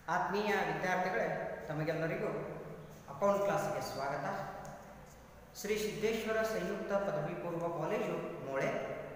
ಆತ್ಮೀಯ ವಿದ್ಯಾರ್ಥಿಗಳೇ ತಮಗೆಲ್ಲರಿಗೂ ಅಕೌಂಟ್ ಕ್ಲಾಸ್ಗೆ ಸ್ವಾಗತ ಶ್ರೀ ಸಿದ್ದೇಶ್ವರ ಸಂಯುಕ್ತ ಪದವಿ ಪೂರ್ವ ಕಾಲೇಜು ಮೋಳೆ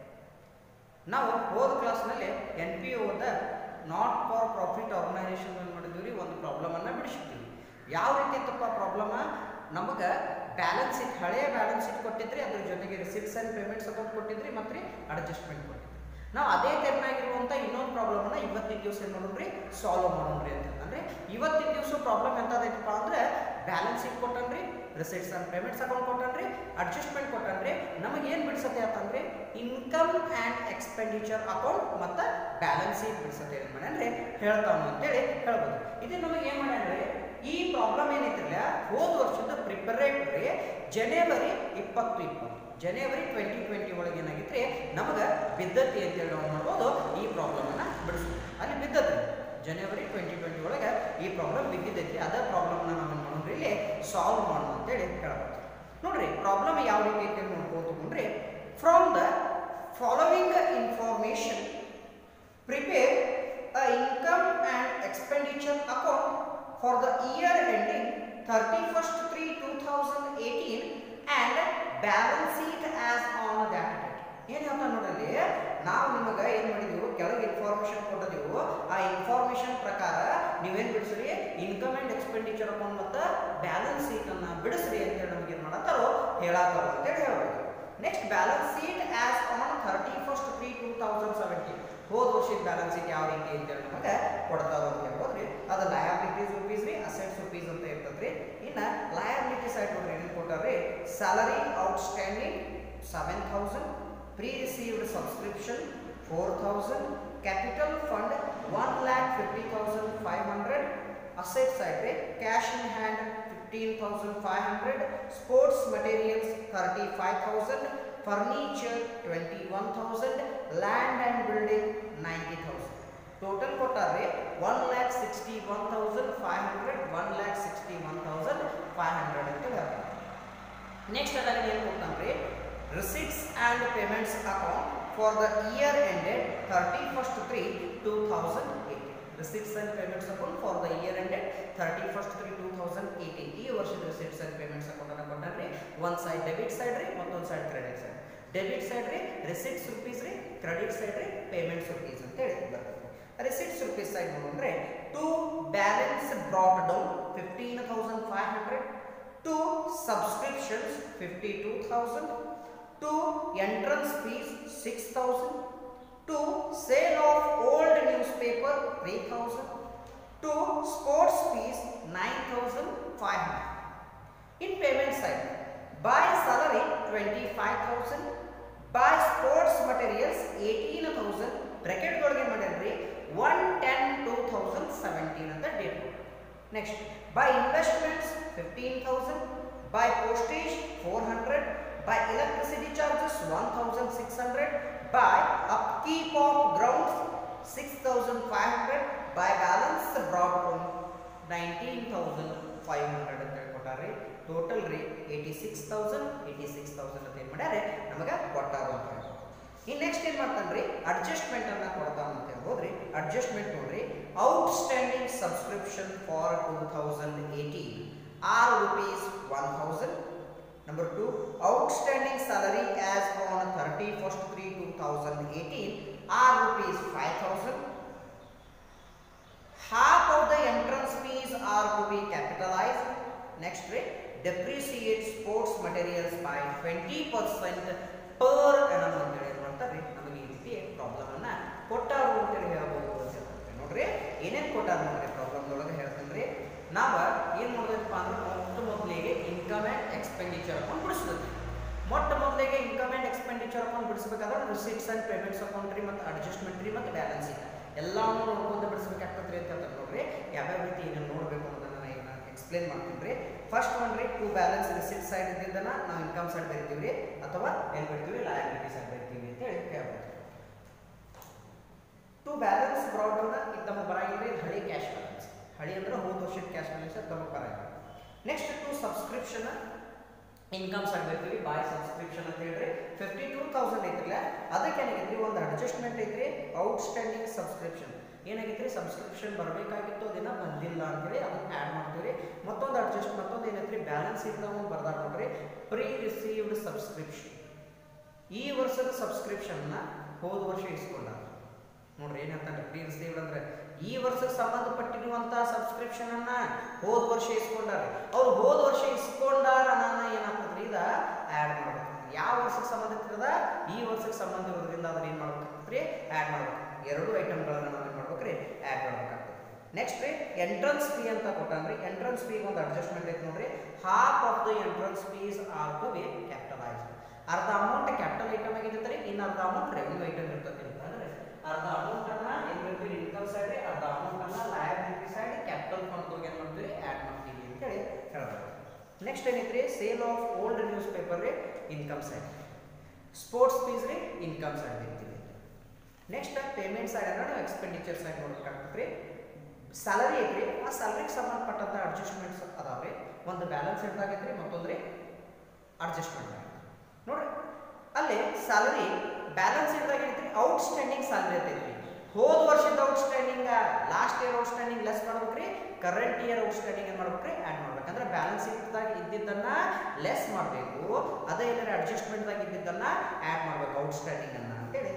ನಾವು ಹೋದ ಕ್ಲಾಸ್ನಲ್ಲಿ ಎನ್ ಪಿ ಒದ ನಾಟ್ ಫಾರ್ ಪ್ರಾಫಿಟ್ ಆರ್ಗನೈಸೇಷನ್ ಏನು ಮಾಡಿದ್ವಿ ರೀ ಒಂದು ಪ್ರಾಬ್ಲಮನ್ನು ಬಿಡಿಸಿದ್ದೀವಿ ಯಾವ ರೀತಿ ಇತ್ತಪ್ಪ ಪ್ರಾಬ್ಲಮ ನಮಗೆ ಬ್ಯಾಲೆನ್ಸ್ ಶೀಟ್ ಹಳೆಯ ಬ್ಯಾಲೆನ್ಸ್ ಶೀಟ್ ಕೊಟ್ಟಿದ್ರಿ ಅದ್ರ ಜೊತೆಗೆ ರಿಸಿಪ್ಟ್ಸ್ ಆ್ಯಂಡ್ ಪೇಮೆಂಟ್ಸ್ ಅಕೌಂಟ್ ಕೊಟ್ಟಿದ್ರಿ ಮತ್ತು ರೀ ಅಡ್ಜಸ್ಟ್ಮೆಂಟ್ ಕೊಟ್ಟಿದ್ರಿ ನಾವು ಅದೇ ತೆರನಾಗಿರುವಂಥ ಇನ್ನೊಂದು ಪ್ರಾಬ್ಲಮನ್ನು ಇವತ್ತಿನ ದಿವಸ ಏನು ಮಾಡೋಣ್ರಿ ಸಾಲ್ವ್ ಮಾಡೋಣ್ರಿ ಅಂತ ಅಂದರೆ ಇವತ್ತಿನ ದಿವಸ ಪ್ರಾಬ್ಲಮ್ ಎಂಥದೈತಪ್ಪ ಅಂದರೆ ಬ್ಯಾಲೆನ್ಸ್ ಶೀಟ್ ಕೊಟ್ಟನ್ರಿ ರಿಸಿಟ್ಸ್ ಆ್ಯಂಡ್ ಪೇಮೆಂಟ್ಸ್ ಅಕೌಂಟ್ ಕೊಟ್ಟನ್ರಿ ಅಡ್ಜಸ್ಟ್ಮೆಂಟ್ ಕೊಟ್ಟನ್ರಿ ನಮಗೆ ಏನು ಬಿಡಿಸತ್ತೆ ಅಂತಂದ್ರೆ ಇನ್ಕಮ್ ಆ್ಯಂಡ್ ಎಕ್ಸ್ಪೆಂಡಿಚರ್ ಅಕೌಂಟ್ ಮತ್ತು ಬ್ಯಾಲೆನ್ಸ್ ಶೀಟ್ ಬಿಡಿಸತ್ತೆ ಏನು ಮಾಡ್ಯಾನ್ರಿ ಹೇಳ್ತಾವ ಅಂತೇಳಿ ಹೇಳ್ಬೋದು ಇದು ನಮಗೆ ಏನು ಮಾಡ್ಯಾನ್ರಿ ಈ ಪ್ರಾಬ್ಲಮ್ ಏನೈತಿಲ್ಲ ಹೋದ ವರ್ಷದ ಪ್ರಿಪರೇಟರಿ ಜನವರಿ ಇಪ್ಪತ್ತು ಇಪ್ಪತ್ತು ಜನವರಿ ಟ್ವೆಂಟಿ ಟ್ವೆಂಟಿ ಒಳಗೆ ಏನಾಗಿತ್ತು ನಮಗೆ ಬಿದ್ದತಿ ಅಂತೇಳಿ ನಾವು ಮಾಡ್ಬೋದು ಈ ಪ್ರಾಬ್ಲಮನ್ನು ಬಿಡಿಸ್ಬೋದು ಅಲ್ಲಿ ಬಿದ್ದತಿ ಜನವರಿ ಟ್ವೆಂಟಿ ಟ್ವೆಂಟಿ ಒಳಗೆ ಈ ಪ್ರಾಬ್ಲಮ್ ಬಿದ್ದಿದ್ದೈತಿ ಅದೇ ಪ್ರಾಬ್ಲಮ್ನ ನಾವು ಮಾಡೋಣ್ರಿ ಇಲ್ಲಿ ಸಾಲ್ವ್ ಮಾಡೋಣ ಅಂತೇಳಿ ಹೇಳ್ಬೋದು ನೋಡ್ರಿ ಪ್ರಾಬ್ಲಮ್ ಯಾವ ರೀತಿ ಐತೆ ನೋಡ್ಕೋತಕೊಂಡ್ರಿ from the following information prepare a income and expenditure account for the year ending thirty first three two thousand eighteen and balance sheet as on that date ಏನು ಹೇಳ್ತಾ ನೋಡ್ರಿ ನಾವು ನಿಮಗೆ ಏನು ಮಾಡಿದೆವು ಕೆಳಗೆ ಇನ್ಫಾರ್ಮೇಶನ್ ಕೊಟ್ಟಿದ್ದೆವು ಆ ಇನ್ಫಾರ್ಮೇಶನ್ ಪ್ರಕಾರ ನೀವೇನು ಬಿಡಿಸ್ರಿ ಇನ್ಕಮ್ ಆ್ಯಂಡ್ ಎಕ್ಸ್ಪೆಂಡಿಚರ್ ಅಕೌಂಟ್ ಮತ್ತು ಬ್ಯಾಲೆನ್ಸ್ ಶೀಟನ್ನು ಬಿಡಿಸ್ರಿ ಅಂತೇಳಿ ನಮ್ಗೆ ಏನು ಮಾಡತ್ತಾರೋ ಹೇಳತ್ತಾರೋ ಅಂತೇಳಿ ಹೇಳ್ಬೋದು next balance sheet as on thirty first three two thousand seventeen ಹೋದ ವರ್ಷದ ಬ್ಯಾಲೆನ್ಸ್ ಶೀಟ್ ಯಾವ ರೀತಿ ಅಂತೇಳಿ ನಮಗೆ ಕೊಡ್ತಾರೋ ಅಂತ ಹೇಳ್ಬೋದು ರೀ ಅದು ಲಯಬಿಲಿಟೀಸ್ ರುಪೀಸ್ ರೀ ಅಸೆಟ್ಸ್ ರುಪೀಸ್ ಅಂತ ಇರ್ತದೆ ರೀ ಇನ್ನು ಲಯಬಿಲಿಟಿ ಸೈಡ್ ನೋಡ್ರಿ ಏನು ಕೊಟ್ಟಾರ್ರಿ salary outstanding seven thousand pre received subscription four thousand capital fund one lakh fifty thousand five hundred asset side ರೀ cash in hand fifteen thousand five hundred sports materials thirty five thousand furniture twenty one thousand land and building ninety thousand total ಕೊಟ್ಟಾರ್ರಿ one lakh sixty one thousand five hundred one lakh sixty one thousand five hundred ಅಂತ ಹೇಳ್ತಾರೆ next ಅದಾಗ ಏನು ಕೊಡ್ತಾನ್ರಿ receipts and payments account for the year ended thirty first three two thousand eighteen receipts and payments account for the year ended thirty first three two thousand eighteen ಈ ವರ್ಷದ receipts and payments ಅಕೌಂಟನ್ನು ಕೊಟ್ಟಾರ್ರಿ ಒಂದು side debit side ರೀ ಮತ್ತೊಂದು side credit side debit side ರೀ receipts rupees ರೀ credit side ರೀ payments rupees ಅಂತ ಹೇಳಿ ಬರ್ತದೆ ರಿಸಿಟ್ಸ್ ರುಪೀಸ್ ಸೈಡ್ ನೋಡಿದ್ರೆ to balance brought down fifteen thousand five hundred to subscriptions fifty two thousand to entrance fees six thousand to sale of old newspaper three thousand to sports fees nine thousand five hundred in payment side by salary twenty five thousand by sports materials eighteen thousand ಬ್ರೆಕೆಟ್ಗಳಿಗೆ ಮಾಡ್ಯಾರ್ರಿ one ten two thousand seventeen ಅಂತ date next by investments fifteen thousand by postage four hundred by electricity charges one thousand six hundred by upkeep of grounds six thousand five hundred by balance brought nineteen thousand five hundred ಅಂತ ಹೇಳ್ಕೊಟ್ಟಾರ್ರಿ total ರೀ eighty six thousand eighty six thousand ಅಂತ ಏನು ಮಾಡ್ಯಾರೆ ನಮಗೆ ಕೊಟ್ಟಾರ ಅಂತ ಹೇಳ್ಬೋದು ಇನ್ನು ನೆಕ್ಸ್ಟ್ ಏನು ಮಾಡ್ತಾನೆ ಅಡ್ಜಸ್ಟ್ಮೆಂಟ್ ಅನ್ನ ಕೊಡ್ತಾನ ಅಂತ ಹೇಳ್ಬೋದ್ರಿ ಅಡ್ಜಸ್ಟ್ಮೆಂಟ್ ನೋಡ್ರಿ outstanding subscription for two thousand eighteen are rupees one thousand number two outstanding salary as on thirty first three two thousand eighteen are rupees five thousand half of the entrance fees are to be capitalized next rate depreciate sports materials by 20% per annum ಅಂತೇಳಿ ಏನು ಮಾಡ್ತಾರೆ ನಮಗೆ ಈ ರೀತಿ ಪ್ರಾಬ್ಲಮನ್ನು ಕೊಟ್ಟಾರು ಅಂತೇಳಿ ಹೇಳ್ಬೋದು ಅಂತ ಹೇಳ್ತಾರೆ ನೋಡ್ರಿ ಏನೇನು ಕೊಟ್ಟಾರ ನೋಡ್ರಿ ಪ್ರಾಬ್ಲಮ್ದೊಳಗೆ ಹೇಳ್ತೀನಿ ನಾವು ಏನು ಮಾಡೋದಪ್ಪ ಅಂದ್ರೆ ಮೊಟ್ಟ ಮೊದಲಿಗೆ ಇನ್ಕಮ್ ಆ್ಯಂಡ್ ಎಕ್ಸ್ಪೆಂಡಿಚರ್ ಅಕೌಂಟ್ ಬಿಡಿಸ್ಬೇಕು ಮೊಟ್ಟ ಮೊದಲಿಗೆ ಇನ್ಕಮ್ ಆ್ಯಂಡ್ ಎಕ್ಸ್ಪೆಂಡಿಚರ್ ಅಕೌಂಟ್ ಬಿಡಿಸ್ಬೇಕಾದ್ರೆ ರಿಸಿಟ್ಸ್ ಆ್ಯಂಡ್ ಪೇಮೆಂಟ್ಸ್ ಅಕೌಂಟ್ ರೀ ಮತ್ತು ಅಡ್ಜಸ್ಟ್ಮೆಂಟ್ ರೀ ಮತ್ತು ಬ್ಯಾಲೆನ್ಸ್ ಇದೆ ಎಲ್ಲವನ್ನು ನೋಡ್ಕೊಂಡು ಬಿಡಿಸ್ಬೇಕಾಗ್ತದೆ ಅಂತ ಹೇಳ್ತಾರೆ ನೋಡ್ರಿ ಯಾವ್ಯಾವ ರೀತಿ ಏನೇನು ನೋಡಬೇಕು ಅನ್ನೋದನ್ನು ನಾನು ಈಗ ಎಕ್ಸ್ಪ್ಲೇನ್ ಮಾಡ್ತೀನಿ ರೀ ಫಸ್ಟ್ ಒನ್ ರೀ ಟು ಬ್ಯಾಲೆನ್ಸ್ ರಿಸಿಟ್ ಸೈಡ್ ಇದ್ದಿದ್ದನ್ನ ನಾವು ಇನ್ಕಮ್ ಸೈಡ್ ಬರಿತೀವಿ ರೀ ಅಥವಾ ಏನು ಬರ್ತೀವಿ ಲಯಬಿಲಿಟಿ ಸೈಡ್ ಬರಿತೀವಿ ಅಂತ ಹೇಳಿ ಹೇಳ್ಬೋದು ಟು ಬ್ಯಾಲೆನ್ಸ್ ಬ್ರಾಡ್ನ ಇದು ನಮಗೆ ಬರಂಗಿಲ್ಲ ಇದು ಹಳಿ ಕ್ಯಾಶ್ ಬ್ಯಾಲೆನ್ಸ್ ಹಳಿ ಅಂದ್ರೆ ಹೋದ ವರ್ಷದ ಕ್ಯಾಶ್ ಬ್ಯಾಲೆನ್ಸ್ ಅದು ನಮಗೆ ಬರಂಗಿಲ್ಲ next to subscription income side ಬರ್ತೀವಿ ಬಾಯ್ ಸಬ್ಸ್ಕ್ರಿಪ್ಷನ್ ಅಂತ ಹೇಳ್ರಿ ಫಿಫ್ಟಿ ಟೂ ತೌಸಂಡ್ ಐತ್ರಲ್ಲ ಅದಕ್ಕೆ ಏನಾಗೈತ್ರಿ ಒಂದು ಅಡ್ಜಸ್ಟ್ಮೆಂಟ್ ಐತ್ರಿ ಔಟ್ಸ್ಟ್ಯಾಂಡಿಂಗ್ ಸಬ್ಸ್ಕ್ರಿಪ್ಷನ್ ಏನಾಗೈತೆ ರೀ ಸಬ್ಸ್ಕ್ರಿಪ್ಷನ್ ಬರಬೇಕಾಗಿತ್ತು ಅದನ್ನ ಬಂದಿಲ್ಲ ಅಂತೇಳಿ ಅದನ್ನ ಆ್ಯಡ್ ಮಾಡ್ತೀವಿ ರೀ ಮತ್ತೊಂದು ಅಡ್ಜಸ್ಟ್ ಮತ್ತೊಂದು ಏನೈತೆ ರೀ ಬ್ಯಾಲೆನ್ಸ್ ಇದ್ದ ಒಂದು ಬರ್ದಾರ ನೋಡ್ರಿ ಪ್ರೀ ರಿಸೀವ್ಡ್ ಸಬ್ಸ್ಕ್ರಿಪ್ಷನ್ ಈ ವರ್ಷದ ಸಬ್ಸ್ಕ್ರಿಪ್ಷನ್ನ ಹೋದ ವರ್ಷ ಇಸ್ಕೊಂಡಾರ ನೋಡ್ರಿ ಏನಂತಾರೆ ಪ್ರೀ ರಿಸೀವ್ಡ್ ಅಂದ್ರೆ ಈ ವರ್ಷಕ್ಕೆ ಸಂಬಂಧಪಟ್ಟಿರುವಂತಹ ಸಬ್ಸ್ಕ್ರಿಪ್ಷನ್ ಅನ್ನ ಹೋದ ವರ್ಷ ಇಸ್ಕೊಂಡಾರ ಅವ್ರು ಹೋದ ವರ್ಷ ಇಸ್ಕೊಂಡಾರ ನಾನು ಏನಾಗ್ತದ್ರಿ ಇದ ಆ್ಯಡ್ ಮಾಡ್ಬೇಕು ಯಾವ ವರ್ಷಕ್ಕೆ ಸಂಬಂಧಿಸಿದ ಈ ವರ್ಷಕ್ಕೆ ಸಂಬಂಧ ಇರೋದ್ರಿಂದ ಅದನ್ನ ಏನು ಮಾಡ್ಬೇಕಾಗ್ತದ್ರಿ ಆ್ಯಡ್ ಮಾಡ್ಬೇಕು ಎರಡು ಐಟಮ್ಗಳನ್ನ ನಾವು ಏನು ಮಾಡ್ಬೇಕ್ರಿ ಆ್ಯಡ್ ಮಾಡ್ಬೇಕಾಗ್ತದೆ ನೆಕ್ಸ್ಟ್ ರೀ ಎಂಟ್ರನ್ಸ್ ಫೀ ಅಂತ ಕೊಟ್ಟಾನ್ರಿ ಎಂಟ್ರನ್ಸ್ ಫೀ ಒಂದು ಅಡ್ಜಸ್ಟ್ಮೆಂಟ್ ಐತೆ ನೋಡ್ರಿ half of the entrance fees are to be capitalised ಅರ್ಧ ಅಮೌಂಟ್ ಕ್ಯಾಪಿಟಲ್ ಐಟಮ್ ಆಗಿರ್ತದೆ ಇನ್ನು ಅರ್ಧ ಅಮೌಂಟ್ ರೆವೆನ್ಯೂ ಐಟಮ್ ಇರ್ತದೆ ಅಂತಂದ್ರೆ ಅರ್ಧ ಅಮೌಂಟ್ ಅನ್ನ ಏನ್ ಮಾಡ್ತೀವಿ ಇನ್ಕಮ್ ಸೈಡ್ ಅರ್ಧ ಅಮೌಂಟ್ ಅನ್ನ ಲಯಬಿಲಿಟಿ ಸೈಡ್ ಕ್ಯಾಪಿಟಲ್ ಫಂಡ್ ಏನ್ ಮಾಡ್ತೀವಿ ಆಡ್ ಮಾಡ್ತೀವಿ ಅಂತ ಹೇಳಿ ಹೇಳ್ಬೋದು ನೆಕ್ಸ್ಟ್ ಏನೈತ್ರಿ sale of old newspaper ರೀ ಇನ್ಕಮ್ ಸೈಡ್ ಸ್ಪೋರ್ಟ್ಸ್ ಫೀಸ್ ರೀ ಇನ್ಕಮ್ ಸೈಡ್ ಇರ್ತೀವಿ ನೆಕ್ಸ್ಟ್ ಪೇಮೆಂಟ್ ಸೈಡ್ ಅಂದ್ರೆ ನಾವು ಎಕ್ಸ್ಪೆಂಡಿಚರ್ ಸೈಡ್ ನೋಡ್ಬೇಕಾಗ್ತದೆ ಸ್ಯಾಲರಿ ಐತ್ರಿ ಆ ಸ್ಯಾಲರಿಗೆ ಸಂಬಂಧಪಟ್ಟಂತ ಅಡ್ಜಸ್ಟ್ಮೆಂಟ್ಸ್ ಅದಾವ್ರಿ ಒಂದು ಬ್ಯಾಲೆನ್ಸ್ ಶೀಟ್ ಆಗೈತ್ರಿ ಮತ್ತೊಂದು ರೀ ಅಡ್ಜಸ್ಟ್ಮೆಂಟ್ ನೋಡ್ರಿ ಅಲ್ಲಿ ಸ್ಯಾಲರಿ ಬ್ಯಾಲೆನ್ಸ್ ಶೀಟ್ ಐತ್ರಿ ಔಟ್ಸ್ಟ್ಯಾಂಡಿಂಗ್ ಸ್ಯಾಲರಿ ಐತೈತ್ರಿ ಹೋದ ವರ್ಷದ outstanding last year outstanding less ಮಾಡ್ಬೇಕ್ರಿ ಕರೆಂಟ್ ಇಯರ್ ಔಟ್ಸ್ಟ್ಯಾಂಡಿಂಗ್ ಏನು ಮಾಡ್ಬೇಕ್ರಿ ಆ್ಯಡ್ ಮಾಡ್ಬೇಕಂದ್ರೆ ಬ್ಯಾಲೆನ್ಸ್ ಶೀಟ್ದಾಗ ಇದ್ದಿದ್ದನ್ನ ಲೆಸ್ ಮಾಡಬೇಕು ಅದೇ ಏನಾರ ಅಡ್ಜಸ್ಟ್ಮೆಂಟ್ದಾಗ ಇದ್ದಿದ್ದನ್ನ ಆ್ಯಡ್ ಮಾಡ್ಬೇಕು ಔಟ್ಸ್ಟ್ಯಾಂಡಿಂಗ್ ಅನ್ನ ಅಂತೇಳಿ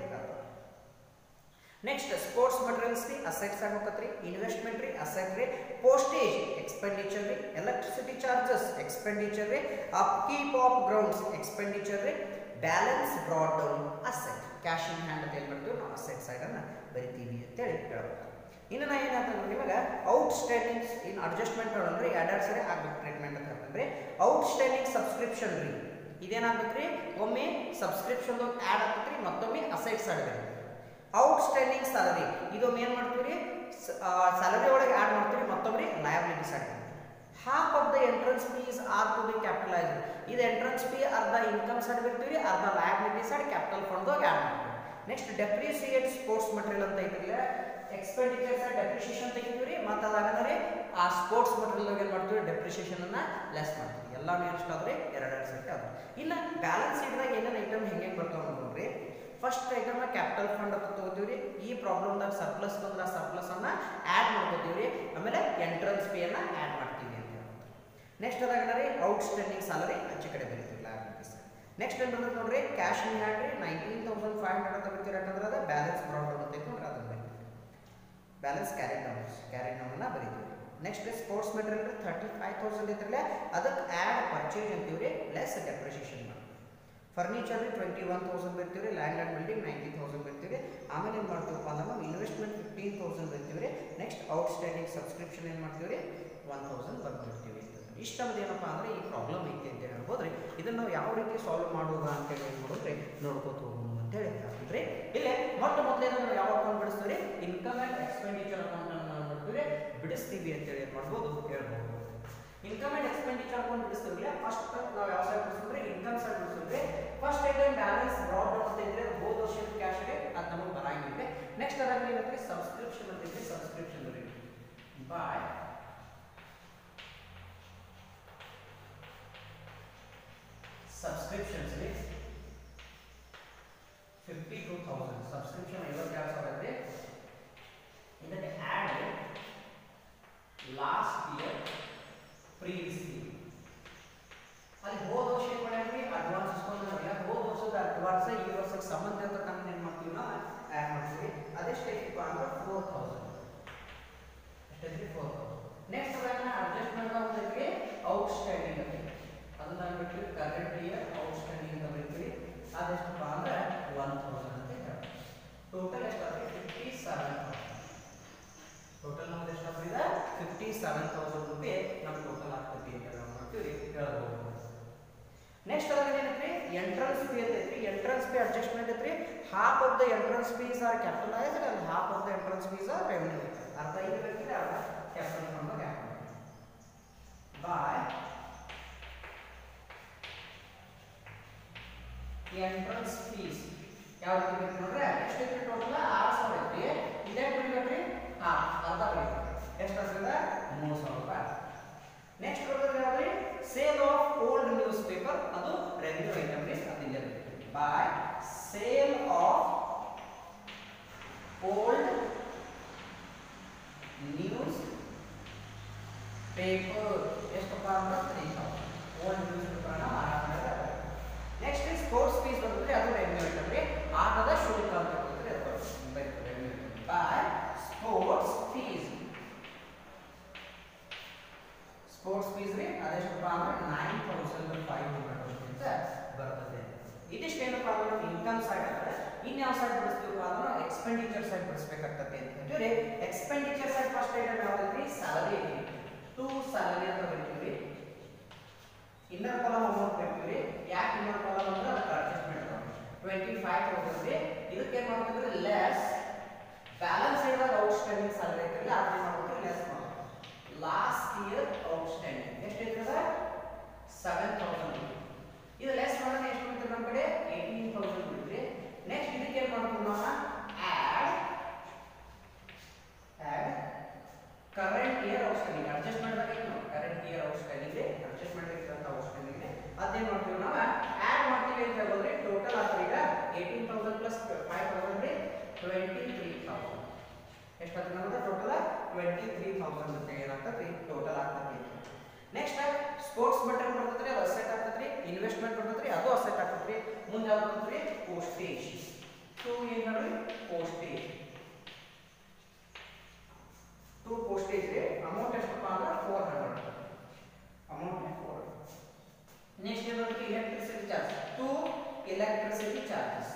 ನೆಕ್ಸ್ಟ್ ಸ್ಪೋರ್ಟ್ಸ್ ಮಟೀರಿಯಲ್ಸ್ ರೀ ಅಸೆಟ್ಸ್ ಆಗೋಕತ್ರಿ ಇನ್ವೆಸ್ಟ್ಮೆಂಟ್ ರೀ ಅಸೆಟ್ ರೀ ಪೋಸ್ಟೇಜ್ ಎಕ್ಸ್ಪೆಂಡಿಚರ್ ರೀ ಎಲೆಕ್ಟ್ರಿಸಿಟಿ ಚಾರ್ಜಸ್ ಎಕ್ಸ್ಪೆಂಡಿಚರ್ ರೀ ಅಪ್ಕೀಪ್ ಆಫ್ ಗ್ರೌಂಡ್ಸ್ ಎಕ್ಸ್ಪೆಂಡಿಚರ್ ರೀ balance brought down asset cash in hand ಅಂತ ಏನು ಮಾಡ್ತೀವಿ ನಾವು ಅಸೆಟ್ ಸೈಡನ್ನು ಬರಿತೀವಿ ಅಂತೇಳಿ ಹೇಳ್ಬೋದು ಇನ್ನು ನಾ ಏನಂತಂದ್ರೆ ನಿಮಗೆ ಔಟ್ಸ್ಟ್ಯಾಂಡಿಂಗ್ಸ್ ಇನ್ ಅಡ್ಜಸ್ಟ್ಮೆಂಟ್ ನೋಡೋಣ್ರಿ ಎರಡೆರಡು ಸರಿ ಆಗ್ಬೇಕು ಟ್ರೀಟ್ಮೆಂಟ್ ಅಂತ ಹೇಳ್ತಾರೆ ಔಟ್ಸ್ಟ್ಯಾಂಡಿಂಗ್ ಸಬ್ಸ್ಕ್ರಿಪ್ಷನ್ ರೀ ಇದೇನಾಗ್ಬೇಕ್ರಿ ಒಮ್ಮೆ ಸಬ್ಸ್ಕ್ರಿಪ್ಷನ್ ಆ್ಯಡ್ ಆಗ್ತೈತ್ರಿ ಮತ್ತೊಮ್ಮೆ ಅಸೆಟ್ ಸೈಡ್ ಬರೀ ಔಟ್ಸ್ಟ್ಯಾಂಡಿಂಗ್ ಸ್ಯಾಲರಿ ಇದೊಮ್ಮೆ ಏನು ಮಾಡ್ತೀವಿ ಸ್ಯಾಲರಿ ಒಳಗೆ ಆ್ಯಡ್ ಮಾಡ್ತೀವಿ ಮತ್ತೊಮ್ಮೆ liability side half of the entrance fees are to be capitalised ಇದು ಎಂಟ್ರೆನ್ಸ್ ಫೀ ಅರ್ಧ ಇನ್ಕಮ್ ಸೈಡ್ ಬರ್ತೀವಿ ಅರ್ಧ ಲಯಬಿಲಿಟಿ ಸೈಡ್ ಕ್ಯಾಪಿಟಲ್ ಫಂಡ್ದಾಗ ಆ್ಯಡ್ ಮಾಡ್ತೀವಿ ನೆಕ್ಸ್ಟ್ ಡೆಪ್ರಿಸಿಯೇಟ್ ಸ್ಪೋರ್ಟ್ಸ್ ಮಟೀರಿಯಲ್ ಅಂತ ಐತಿಲ್ಲ ಎಕ್ಸ್ಪೆಂಡಿಚರ್ ಸೈಡ್ ಡೆಪ್ರಿಸಿಯೇಷನ್ ತೆಗಿತೀವಿ ರೀ ಮತ್ತು ಅದಾಗಂದ್ರೆ ಆ ಸ್ಪೋರ್ಟ್ಸ್ ಮಟೀರಿಯಲ್ ಏನು ಮಾಡ್ತೀವಿ ಡೆಪ್ರಿಸಿಯೇಷನ್ ಅನ್ನ ಲೆಸ್ ಮಾಡ್ತೀವಿ ಎಲ್ಲಾನು ಎಷ್ಟಾದ್ರೆ ಎರಡೆರಡು ಸೆಟ್ ಅದು ಇನ್ನು ಬ್ಯಾಲೆನ್ಸ್ ಶೀಟ್ದಾಗ ಏನೇನು ಐಟಮ್ ಹೆಂಗೆ ಬರ್ತಾವ ನೋಡ್ರಿ ಫಸ್ಟ್ ಐಟಮ್ ಕ್ಯಾಪಿಟಲ್ ಫಂಡ್ ಅಂತ ತಗೋತೀವಿ ರೀ ಈ ಪ್ರಾಬ್ಲಮ್ದಾಗ ಸರ್ಪ್ಲಸ್ ಬಂದ್ರೆ ಆ ಸರ್ಪ್ಲಸ್ ಅನ್ನ ಆ್ಯಡ್ ಮಾಡ್ಕೋತೀವಿ ರೀ ಆಮೇಲೆ ಎಂಟ್ರನ್ಸ್ ಫೀ ಅನ್ನ ಆ್ಯಡ್ ಮಾಡ್ತೀವಿ ಅಂತ ನೆಕ್ಸ್ಟ್ ಅದಾಗ ರೀ ಔಟ್ಸ್ಟ್ಯಾಂಡಿಂಗ್ ಸ್ಯಾಲರಿ ಆಚೆ ಕಡೆ ಬರೀತೀವಿ ಲಯಬಿಲಿಟೀಸ್ ನೆಕ್ಸ್ಟ್ ಏನು ಬರ್ತದೆ ನೋಡ್ರಿ ಕ್ಯಾಶ್ ಇನ್ ಹ್ಯಾಂಡ್ ರೀ ನೈನ್ಟೀನ್ ತೌಸಂಡ್ ಫೈವ್ ಹಂಡ್ರೆಡ್ ಅಂತ ಬರ್ತೀವಿ ಯಾಕಂದ್ರೆ ಅದು ಬ್ಯಾಲೆನ್ಸ್ ಬ್ರಾಡ್ ಡೌನ್ ಅಂತ ನೋಡ್ರಿ ಅದನ್ನ ಬ್ಯಾಲೆನ್ಸ್ ಕ್ಯಾರಿ ಡೌನ್ ಕ್ಯಾರಿ ಡೌನ್ನ ಬರೀತೀವಿ next sports material thirty five thousand ಇದ್ರಲ್ಲ ಅದಕ್ಕೆ ಆ್ಯಡ್ ಪರ್ಚೇಸ್ ಅಂತೀವಿ ರೀ ಲೆಸ್ ಡೆಪ್ರಿಸಿಯೇಷನ್ ಮಾಡಿ ಫರ್ನಿಚರ್ ಟ್ವೆಂಟಿ ಒನ್ ತೌಸಂಡ್ ಬರ್ತೀವಿ ರೀ land and building ninety thousand ಬರ್ತೀವಿ ರೀ ಆಮೇಲೆ ಏನು ಮಾಡ್ತೀವಪ್ಪ ಅಂದ್ರೆ ನಾವು ಇನ್ವೆಸ್ಟ್ಮೆಂಟ್ ಫಿಫ್ಟೀನ್ ತೌಸಂಡ್ ಬರ್ತೀವಿ ರೀ ನೆಕ್ಸ್ಟ್ ಔಟ್ಸ್ಟ್ಯಾಂಡಿಂಗ್ ಸಬ್ಸ್ಕ್ರಿಪ್ಷನ್ ಏನು ಮಾಡ್ತೀವಿ ರೀ ಒನ್ ತೌಸಂಡ್ ಬರ್ತಿರ್ತೀವಿ ಇಷ್ಟ ನಮ್ದು ಏನಪ್ಪ ಅಂದರೆ ಈ ಪ್ರಾಬ್ಲಮ್ ಐತಿ ಅಂತ ಹೇಳ್ಬೋದು ರೀ ಇದನ್ನು ನಾವು ಯಾವ ರೀತಿ ಸಾಲ್ವ್ ಮಾಡೋದ ಅಂತೇಳಿ ಏನು ಮಾಡೋದ್ರಿ ನೋಡ್ಕೋತ ಹೋಗೋಣ ಅಂತೇಳಿ ಹೇಳ್ತೀವಿ ಇಲ್ಲೇ ಮೊಟ್ಟ ಮೊದಲೇನು ನಾವು ಯಾವ ಅಕೌಂಟ್ ಬಿಡಿಸ್ತೀವಿ ರೀ ಇನ್ಕಮ್ ಆ್ಯಂಡ್ ಎಕ್ಸ್ಪೆಂಡಿಚರ್ ಅಕೌಂಟ್ ಅನ್ನು ನಾವು ಮಾಡ್ತೀವಿ ಬಿಡಿಸ್ತೀವಿ ಅಂತೇಳಿ ಏನು ಮಾಡ್ಬೋದು ಹೇಳ್ಬೋದು ಇನ್ಕಮ್ ಆ್ಯಂಡ್ ಎಕ್ಸ್ಪೆಂಡಿಚರ್ ಅಕೌಂಟ್ ಬಿಡಿಸ್ತೀವಿ ಫಸ್ಟ್ ನಾವು ಯಾವ ಸೈಡ್ ಬಿಡಿಸಿದ್ರೆ ಇನ್ಕಮ್ ಸೈಡ್ ಬಿಡಿಸಿದ್ರೆ first item balance brought down ಅಂತ ಇದ್ರೆ ಹೋದ ವರ್ಷದ ಕ್ಯಾಶ್ ಇದೆ ಅದು ನಮಗೆ ಬರಂಗಿಲ್ಲ ನೆಕ್ಸ್ಟ್ ಅದಾಗ ಏನಂದ್ರೆ ಸಬ್ಸ್ಕ್ರಿಪ್ಷನ್ ಅಂತ ಇದ್ರೆ ಸಬ್ಸ್ಕ್ರಿಪ್ಷನ್ ಬರೀ ಬಾಯ್ ಸಬ್ಸ್ಕ್ರಿಪ್ಷನ್ಸ್ ರೀ ಫಿಫ್ಟಿ ಟೂ ತೌಸಂಡ್ ಸಬ್ಸ್ಕ್ರಿಪ್ಷನ್ ಐವತ್ತೆರಡು ಸಾವಿರ ಇದೆ ಇದಕ್ಕೆ add last year pre receive ಅಲ್ಲಿ ಹೋದ ವರ್ಷ ಏನು ಮಾಡ್ಯಾರ್ರಿ ಅಡ್ವಾನ್ಸ್ ಇಸ್ಕೊಂಡ್ರೆ ಹೋದ ವರ್ಷದ ಅಡ್ವಾನ್ಸ್ ಈ ವರ್ಷಕ್ಕೆ ಸಂಬಂಧ ಇರ್ತಕ್ಕಂಥ ಏನು ಮಾಡ್ತೀವಿ ನಾವು ಆ್ಯಡ್ ಮಾಡ್ತೀವಿ ಅದೆಷ್ಟು ಐತಿಪ್ಪ ಅಂದ್ರೆ ಫೋರ್ ತೌಸಂಡ್ ಎಷ್ಟೈತಿ ಫೋರ್ ತೌಸಂಡ್ ನೆಕ್ಸ್ಟ್ ಅದನ್ನ ಅಡ್ಜಸ್ಟ್ಮೆಂಟ್ ಅಂತೈತಿ ಔಟ್ಸ್ಟ್ಯಾಂಡಿಂಗ್ ಅಂತ ಅದನ್ನ ಬಿಟ್ಟು ಕರೆಂಟ್ ಇಯರ್ ಔಟ್ಸ್ಟ್ಯಾಂಡಿಂಗ್ ಅಂತ ಬರೀತೀವಿ ಅದೆಷ್ಟಪ್ಪ ಅಂದ್ರೆ ಒನ್ ತೌಸಂಡ್ ಅಂತ ಹೇಳ್ತೀವಿ ಟೋಟಲ್ ಎಷ್ಟಾದ್ರೆ ಫಿಫ್ಟಿ ಸೆವೆನ್ ಟೋಟಲ್ ನಮ್ದು ಎಷ್ಟಾಗ್ತದೆ ಫಿಫ್ಟಿ ಸೆವೆನ್ ತೌಸಂಡ್ ರುಪಿ ನಮ್ಮ ಟೋಟಲ್ ಆಗ್ತೈತಿ ಅಂತ ನಾವು ಮಾಡ್ತೀವಿ ಹೇಳ್ಬೋದು ನೆಕ್ಸ್ಟ್ ಅದಾಗ ಏನೈತ್ರಿ ಎಂಟ್ರನ್ಸ್ ಫೀ ಅಂತ ಐತ್ರಿ ಎಂಟ್ರನ್ಸ್ ಫೀ ಅಡ್ಜಸ್ಟ್ಮೆಂಟ್ ಐತ್ರಿ half of the entrance fees are capitalised and half of the entrance fees are revenue ಅರ್ಧ ಇಲ್ಲಿ ಬರ್ತೀರಿ ಅರ್ಧ capital fund add by entrance fees ಯಾವ ರೀತಿ ಬೇಕು ನೋಡ್ರೆ ಎಷ್ಟು ಐತ್ರಿ ಟೋಟಲ್ ಆರು ಸಾವಿರ ಐತಿ ಇದೇ ಬಿಡ್ಬೇಕ್ರಿ ಹಾ ಅರ್ಧ ಬೇಕು ಎಷ್ಟು ಆಗ್ತದೆ ಮೂರು ಸಾವಿರ ರೂಪಾಯಿ ನೆಕ್ಸ್ಟ್ ಬರ್ತದೆ ಯಾವ್ದ್ರಿ sale of old newspaper ಅದು ರೆವೆನ್ಯೂ ಐಟಮ್ ರೀ ಅದಿಲ್ಲ ಬಾಯ್ ಸೇಲ್ ಆಫ್ ಓಲ್ಡ್ ಇನ್ಯಾವ ಸೈಡ್ ಬಿಡಿಸ್ತೀವಿ ಅಂದ್ರೆ ಎಕ್ಸ್ಪೆಂಡಿಚರ್ ಸೈಡ್ ಬಿಡಿಸ್ಬೇಕಾಗ್ತದೆ ಅಂತ ಹೇಳ್ತೀವಿ ಎಕ್ಸ್ಪೆಂಡಿಚರ್ ಸೈಡ್ ಫಸ್ಟ್ ಐಟಮ್ ಯಾವ್ದೈತಿ ಸ್ಯಾಲರಿ ಐತಿ ಟು ಸ್ಯಾಲರಿ ಅಂತ ಬರೀತೀವಿ ಇನ್ನರ್ ಕಾಲಮ್ ಅಮೌಂಟ್ ಬರೀತೀವಿ ಯಾಕೆ ಇನ್ನರ್ ಕಾಲಮ್ ಅಂದ್ರೆ ಅದಕ್ಕೆ ಅಡ್ಜಸ್ಟ್ಮೆಂಟ್ ಟ್ವೆಂಟಿ ಫೈವ್ ತೌಸಂಡ್ ಇದಕ್ಕೆ ಏನು ಮಾಡ್ತಿದ್ರೆ ಲೆಸ್ ಬ್ಯಾಲೆನ್ಸ್ ಇಡೋದಾಗ ಔಟ್ಸ್ಟ್ಯಾಂಡಿಂಗ್ ಸ್ಯಾಲರಿ ಐತಲ್ಲ ಅದನ್ನ ಮಾಡ್ಬಿಟ್ಟು ಲೆಸ್ ಮಾಡ್ತೀವಿ ಲಾಸ್ಟ್ ಇಯರ್ ಔಟ್ಸ್ಟ್ಯಾಂಡಿಂಗ್ ಎಷ್ಟು ಐತದ ಸೆವೆನ್ ತೌಸಂಡ್ ಇದು ಲೆಸ್ ಮಾಡಿದ್ರೆ ಎಷ್ಟು ಬರ್ತದೆ ನಮ್ಮ ಕಡೆ ಏಯ್ಟೀನ್ ತೌಸಂಡ್ ಬರ್ತದೆ ನೆಕ್ಸ್ಟ್ ಇದಕ್ಕೆ ಏನು ಮಾಡ್ತೀವಿ ನಾವು add add current year outstanding adjust ಮಾಡಿದಾಗ ಏನು ಕರೆಂಟ್ ಇಯರ್ ಔಟ್ಸ್ಟ್ಯಾಂಡಿಂಗ್ ಅಡ್ಜಸ್ಟ್ ಮಾಡಿರ್ತಕ್ಕಂಥ ಔಟ್ಸ್ಟ್ಯಾಂಡಿಂಗ್ ಅದೇನು ಮಾಡ್ತೀವಿ ನಾವು ಆ್ಯಡ್ ಮಾಡ್ತೀವಿ ಅಂತ ಹೇಳಿದ್ರೆ ಟೋಟಲ್ ಆಗ್ತದೆ ಈಗ eighteen thousand plus five thousand twenty three thousand ಎಷ್ಟಾಗ್ತದೆ ನಮ್ದು ಟೋಟಲ್ ಟ್ವೆಂಟಿ ತ್ರೀ ತೌಸಂಡ್ ಅಂತ ಏನಾಗ್ತದೆ ಟೋಟಲ್ ಆಗ್ತದೆ ನೆಕ್ಸ್ಟ್ ಸ್ಪೋರ್ಟ್ಸ್ ಬಟನ್ ಬರ್ತದ್ರಿ ಅದು ಅಸೆಟ್ ಆಗ್ತದ್ರಿ ಇನ್ವೆಸ್ಟ್ಮೆಂಟ್ ಬರ್ತದ್ರಿ ಅದು ಅಸೆಟ್ ಆಗ್ತದ್ರಿ ಮುಂದೆ ಯಾವ್ದು ಬರ್ತದ್ರಿ ಪೋಸ್ಟೇಜ್ ಟು ಏನ್ ನೋಡ್ರಿ ಪೋಸ್ಟೇಜ್ ಟು ಪೋಸ್ಟೇಜ್ ರೀ ಅಮೌಂಟ್ ಎಷ್ಟಪ್ಪ ಅಂದ್ರೆ four hundred amount four next ಏನು ಬರುತ್ತೆ electricity charge to electricity charges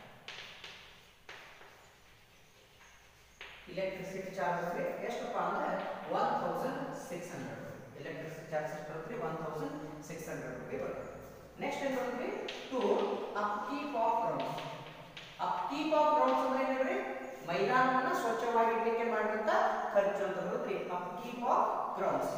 electricity charges ರೀ ಎಷ್ಟಪ್ಪ ಅಂದ್ರೆ one thousand six hundred electricity charge ಎಷ್ಟು ಬರುತ್ತೆ one thousand six hundred rupee ಬರುತ್ತೆ ನೆಕ್ಸ್ಟ್ ಏನು ಬರುತ್ತೆ to upkeep of grounds upkeep of grounds ಅಂದ್ರೆ ಏನ್ರಿ ಮೈದಾನವನ್ನ ಸ್ವಚ್ಛವಾಗಿಡ್ಲಿಕ್ಕೆ ಮಾಡಿದಂತ ಖರ್ಚು ಅಂತ ಬರುತ್ತೆ ಅಪ್ಕೀಪ್ ಆಫ್ ಗ್ರೌಂಡ್ಸ್